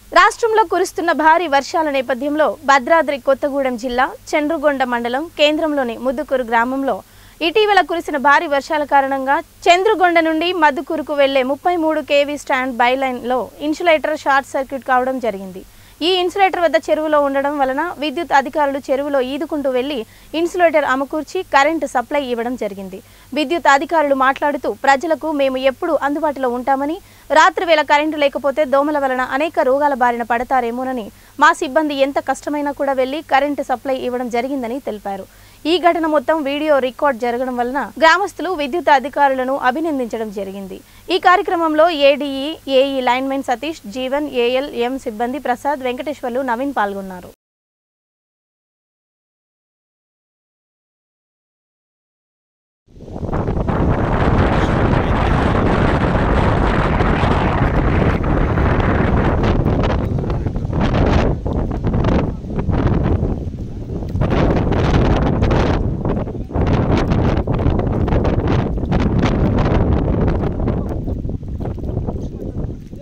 రాష్ట్రంలో కురుస్తున్న భారీ వర్షాల నేపథ్యంలో భద్రాద్రి కొత్తగూడెం జిల్లా చంద్రుగొండ మండలం కేంద్రంలోని ముద్దుకూరు గ్రామంలో ఇటీవల కురిసిన భారీ వర్షాల కారణంగా చంద్రుగొండ నుండి మద్దుకూరుకు వెళ్లే ముప్పై మూడు కేవీ స్టాండ్ బైలైన్లో ఇన్సులేటర్ షార్ట్ సర్క్యూట్ కావడం జరిగింది ఈ ఇన్సులేటర్ వద్ద చెరువులో ఉండడం వలన విద్యుత్ అధికారులు చెరువులో ఈదుకుంటూ వెళ్లి ఇన్సులేటర్ అమకూర్చి కరెంటు సప్లై ఇవ్వడం జరిగింది విద్యుత్ అధికారులు మాట్లాడుతూ ప్రజలకు మేము ఎప్పుడు అందుబాటులో ఉంటామని రాత్రి వేళ కరెంటు లేకపోతే దోమల వలన అనేక రోగాల బారిన పడతారేమోనని మా సిబ్బంది ఎంత కష్టమైనా కూడా వెళ్లి కరెంటు సప్లై ఇవ్వడం జరిగిందని తెలిపారు ఈ ఘటన మొత్తం వీడియో రికార్డ్ జరగడం వలన గ్రామస్తులు విద్యుత్ అధికారులను అభినందించడం జరిగింది ఈ కార్యక్రమంలో ADE AE linemen Satish Jeevan AL M సిబ్బంది ప్రసాద్ వెంకటేశ్వర్లు నవీన్ పాల్గొన్నారు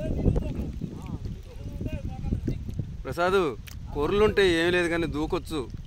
ప్రసాద్ కూరలుంటే ఏం లేదు కానీ దూకొచ్చు